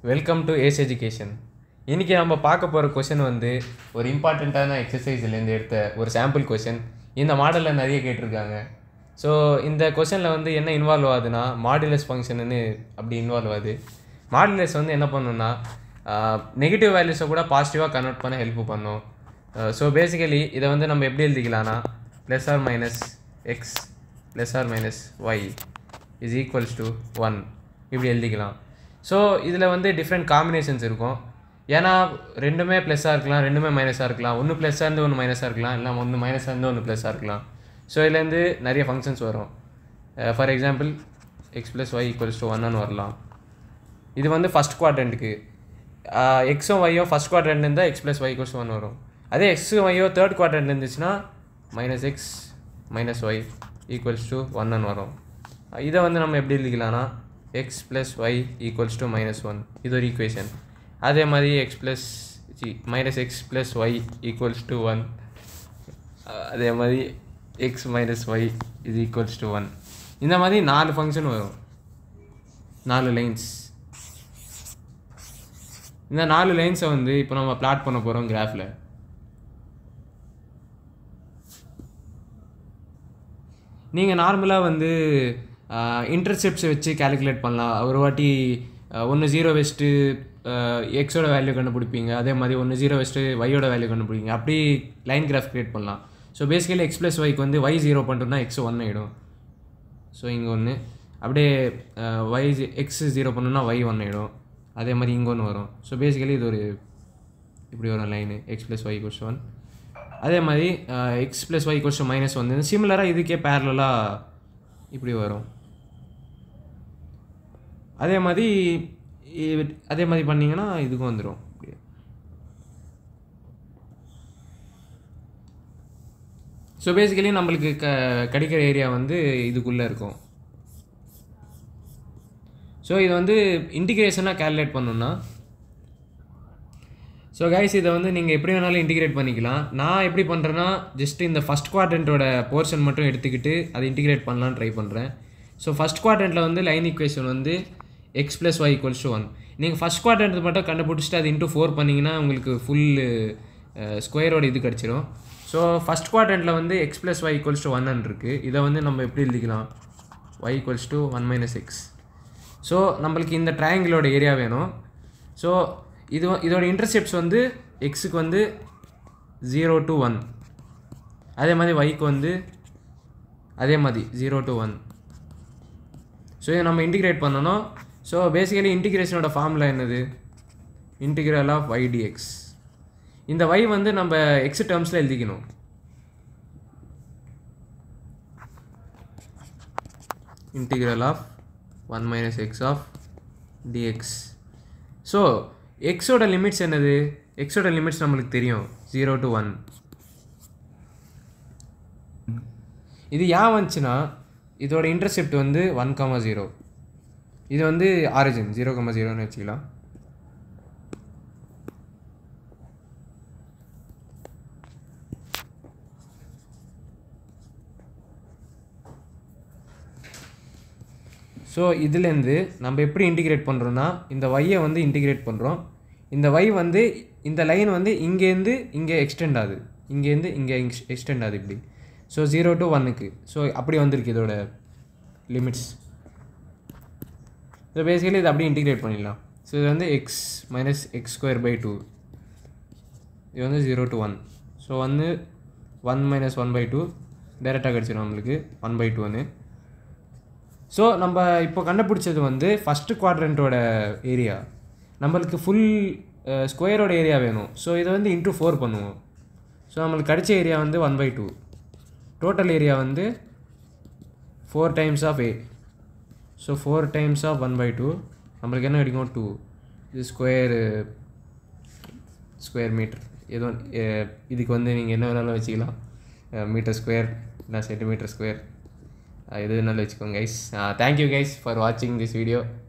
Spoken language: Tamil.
வெல்கம் டு ஏஸ் எஜுகேஷன் இன்றைக்கி நம்ம பார்க்க போகிற கொஷின் வந்து ஒரு இம்பார்ட்டண்ட்டான எக்ஸசைஸ்லேருந்து எடுத்த ஒரு சாம்பிள் கொஷின் இந்த மாடலில் நிறைய கேட்டிருக்காங்க ஸோ இந்த கொஷனில் வந்து என்ன இன்வால்வ் ஆகுதுன்னா மாடுலஸ் ஃபங்க்ஷன்னு அப்படி இன்வால்வ் ஆகுது மாடுலஸ் வந்து என்ன பண்ணுன்னா நெகட்டிவ் வேல்யூஸை கூட பாசிட்டிவாக கன்வெர்ட் பண்ண ஹெல்ப் பண்ணும் ஸோ பேசிக்கலி இதை வந்து நம்ம எப்படி எழுதிக்கலாம்னா plus or minus X plus or minus Y is equals to one இப்படி எழுதிக்கலாம் ஸோ இதில் வந்து டிஃப்ரெண்ட் காம்பினேஷன்ஸ் இருக்கும் ஏன்னா ரெண்டுமே ப்ளஸ்ஸாக இருக்கலாம் ரெண்டுமே மைனஸாக இருக்கலாம் ஒன்று ப்ளஸ்ஸாக இருந்து ஒன்று மைனஸாக இருக்கலாம் இல்லை ஒன்று மைனஸாக இருந்து ஒன்று ப்ளஸ்ஸாக இருக்கலாம் ஸோ இதுலேருந்து நிறைய ஃபங்க்ஷன்ஸ் வரும் for example X plus Y equals to ஒன்னு வரலாம் இது வந்து ஃபஸ்ட் குவாட்ரண்ட்டுக்கு எக்ஸும் ஒய்யும் ஃபஸ்ட் குவாட்ரண்ட் இருந்தால் X plus Y equals one வரும் அதே எக்ஸும் ஒய்யோ தேர்ட் குவாட்ரண்ட் இருந்துச்சுன்னா minus X minus Y equals to ஒன்னு வரும் இதை வந்து நம்ம எப்படி எழுதிக்கலாம்னா X plus Y equals to minus one இது ஒரு ஈக்குவேஷன் அதே மாதிரி X plus G minus X plus Y equals to one அதே மாதிரி எக்ஸ் மைனஸ் ஒய் இது ஈக்குவல்ஸ் டு ஒன் இந்த மாதிரி நாலு ஃபங்க்ஷன் வரும் நாலு லைன்ஸ் இந்த நாலு லைன்ஸை வந்து இப்போ நம்ம பிளாட் பண்ண போகிறோம் கிராஃபில் நீங்கள் நார்மலாக வந்து இன்டர்செப்ட்ஸை வச்சு கேல்குலேட் பண்ணலாம் ஒரு வாட்டி ஒன்று ஜீரோ வெஸ்ட்டு எக்ஸோட வேல்யூ கண்டுபிடிப்பீங்க அதே மாதிரி ஒன்று ஜீரோ வெஸ்ட்டு ஒய்யோட வேல்யூ கண்டுபிடிப்பீங்க அப்படி லைன் கிராஃப் க்ரியேட் பண்ணலாம் ஸோ பேசிக்கலி எக்ஸ் ப்ளஸ் ஒய்க்கு வந்து ஒய் ஜீரோ பண்ணுறோம்னா எக்ஸ் ஒன் ஆகிடும் ஸோ இங்கே ஒன்று அப்படியே ஒய் எக்ஸ் ஜீரோ பண்ணோன்னா ஒய் ஒன் ஆகிடும் அதே மாதிரி இங்கே ஒன்று வரும் ஸோ பேசிக்கலி இது ஒரு இப்படி வரும் லைனு எக்ஸ் ப்ளஸ் ஒய் கொஸ்ட் ஒன் அதே மாதிரி எக்ஸ் ப்ளஸ் ஒய் கொஸ்ட் மைனஸ் வந்து சிமிலராக இதுக்கே பேரலாக இப்படி வரும் அதே மாதிரி அதே மாதிரி பண்ணிங்கன்னா இதுக்கும் வந்துடும் ஸோ பேசிக்கலி நம்மளுக்கு க கிடைக்கிற ஏரியா வந்து இதுக்குள்ளே இருக்கும் ஸோ இது வந்து இன்டிகிரேஷனாக கேல்குலேட் பண்ணணுன்னா ஸோ கைஸ் இதை வந்து நீங்கள் எப்படி வேணாலும் இன்டிகிரேட் பண்ணிக்கலாம் நான் எப்படி பண்ணுறேன்னா ஜஸ்ட் இந்த ஃபஸ்ட் குவாட்ரண்ட்டோட போர்ஷன் மட்டும் எடுத்துக்கிட்டு அதை இன்டிகிரேட் பண்ணலான்னு ட்ரை பண்ணுறேன் ஸோ ஃபஸ்ட் குவாட்ரண்ட்டில் வந்து லைன் ஈக்குவேஷன் வந்து X plus Y equals to one நீங்கள் ஃபஸ்ட் குவாட்ரண்ட் மட்டும் கண்டுபிடிச்சிட்டு அது இன்ட்டு ஃபோர் பண்ணிங்கன்னா உங்களுக்கு ஃபுல் ஸ்கொயரோட இது கிடச்சிரும் ஸோ ஃபஸ்ட் குவாட்ரண்ட்டில் வந்து X plus Y equals to one இருக்குது இதை வந்து நம்ம எப்படி எழுதிக்கலாம் Y equals to one minus X so நம்மளுக்கு இந்த ட்ரையாங்கிளோட ஏரியா வேணும் ஸோ இது இதோட இன்டர்செப்ட்ஸ் வந்து எக்ஸுக்கு வந்து ஜீரோ டு ஒன் அதே மாதிரி ஒய்க்கு வந்து அதே மாதிரி ஜீரோ டு ஒன் ஸோ இதை நம்ம இன்டிகிரேட் பண்ணணும் ஸோ பேசிக்கலி இன்டிகிரேஷனோட ஃபார்முலா என்னது இன்டிகிரல் ஆஃப் ஒய் டிஎக்ஸ் இந்த ஒய் வந்து நம்ம எக்ஸ் டேர்ம்ஸில் எழுதிக்கணும் integral of one minus X of DX so எக்ஸோட லிமிட்ஸ் என்னது எக்ஸோட லிமிட்ஸ் நம்மளுக்கு தெரியும் ஜீரோ டு ஒன் இது ஏன் வந்துச்சுன்னா இதோட இன்டர்செப்ட் வந்து ஒன் கமா ஜீரோ இது வந்து ஆரிஜின் ஜீரோ கமா ஜீரோன்னு வச்சுக்கலாம் ஸோ இதுலேருந்து நம்ம எப்படி இன்டிகிரேட் பண்ணுறோன்னா இந்த ஒய்யை வந்து இன்டிகிரேட் பண்ணுறோம் இந்த ஒய் வந்து இந்த லைன் வந்து இங்கேருந்து இங்கே எக்ஸ்டெண்ட் ஆகுது இங்கேருந்து இங்கே எக்ஸ்டெண்ட் ஆகுது இப்படி ஸோ ஜீரோ டு ஒன்னுக்கு ஸோ அப்படி வந்திருக்கு இதோட லிமிட்ஸ் ஸோ பேசிக்கலி இது அப்படியே இன்டிகிரேட் பண்ணிடலாம் ஸோ இது வந்து X minus X square by two இது வந்து ஜீரோ டு ஒன் ஸோ வந்து one minus one by two டேரெக்டாக கிடச்சிடும் நம்மளுக்கு ஒன் பை டூன்னு ஸோ நம்ம இப்போ கண்டுபிடிச்சது வந்து ஃபஸ்ட்டு குவாட்ரண்ட்டோட ஏரியா நம்மளுக்கு ஃபுல் ஸ்கொயரோட ஏரியா வேணும் ஸோ இதை வந்து இன்ட்டு ஃபோர் பண்ணுவோம் ஸோ நம்மளுக்கு கிடைச்ச ஏரியா வந்து one by two total area வந்து four times of A so four times of one by two நம்மளுக்கு என்ன கிடைக்கும் டூ இது ஸ்கொயரு ஸ்கொயர் மீட்டர் ஏதோ இதுக்கு வந்து நீங்கள் என்ன வேணாலும் வச்சுக்கலாம் மீட்டர் ஸ்கொயர் இல்லை சென்டிமீட்டர் ஸ்கொயர் எது வேணாலும் வச்சுக்கோங்க கைஸ் தேங்க்யூ கைஸ் ஃபார் வாட்சிங் திஸ் வீடியோ